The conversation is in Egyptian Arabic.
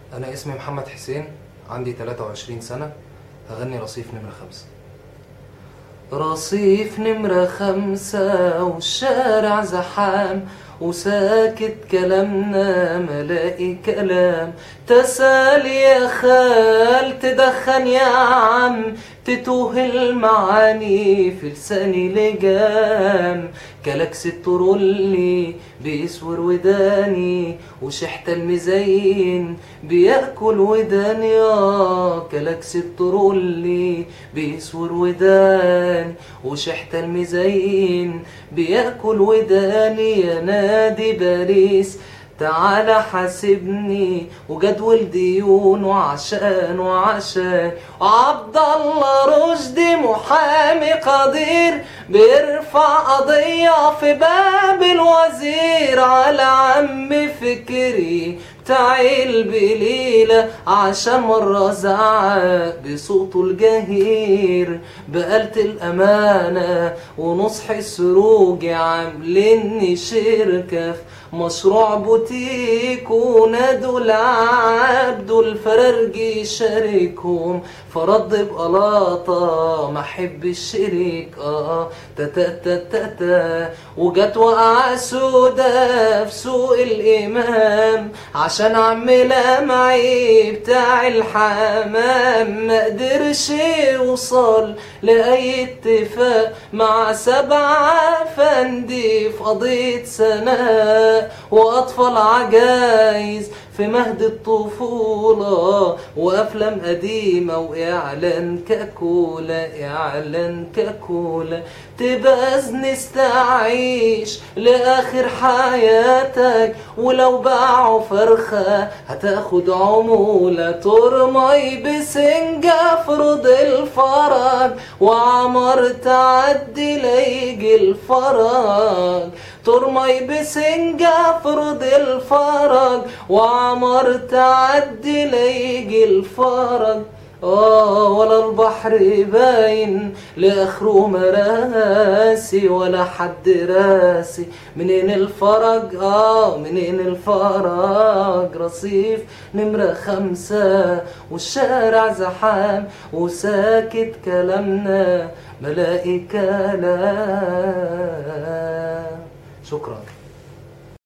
أنا اسمي محمد حسين عندي 23 سنة هغني رصيف نمرة خمسة رصيف نمرة خمسة والشارع زحام وساكت كلامنا ملاقي كلام تسال يا خال تدخن يا عم تتوه المعاني في لساني لجام كلاكس الترولي بيسور وداني وشحت المزين بياكل وداني اه كلاكس الترولي بيسور وداني وشحت المزين بياكل وداني يا نادي باريس تعالى حاسبني وجدول ديون وعشان وعشان وعبد الله رشدي محامي قدير بيرفع قضية في باب الوزير على عم فكري بتاع البليلة عشان مرة زعق بصوته الجهير بقالة الأمانة ونصح السروج عامليني شركة في مشروع بوتيك ونادوا العبد الفرارجي شاركهم فرد بقلاطة ما احب الشريك اه تا تا تا تا تا وجت وقعة سودا في سوق الإمام عشان عم لمعي بتاع الحمام ما قدرش يوصل لأي اتفاق مع سبعة فندي في قضية سنة وأطفال عجايز في مهد الطفولة وأفلام قديمة وإعلان كاكولا إعلان كاكولا تبقى نستعيش لآخر حياتك ولو باعوا فرخة هتاخد عمولة ترمي بسنجة فرض الفرج وعمر تعدي ليجي الفرج ترمي بسنجة فرض الفرج وعمر تعدي ليجي الفرج آه ولا البحر باين لآخره مراسي ولا حد راسي منين الفرج آه منين الفرج رصيف نمرة خمسة والشارع زحام وساكت كلامنا ملاقي كلام شكرا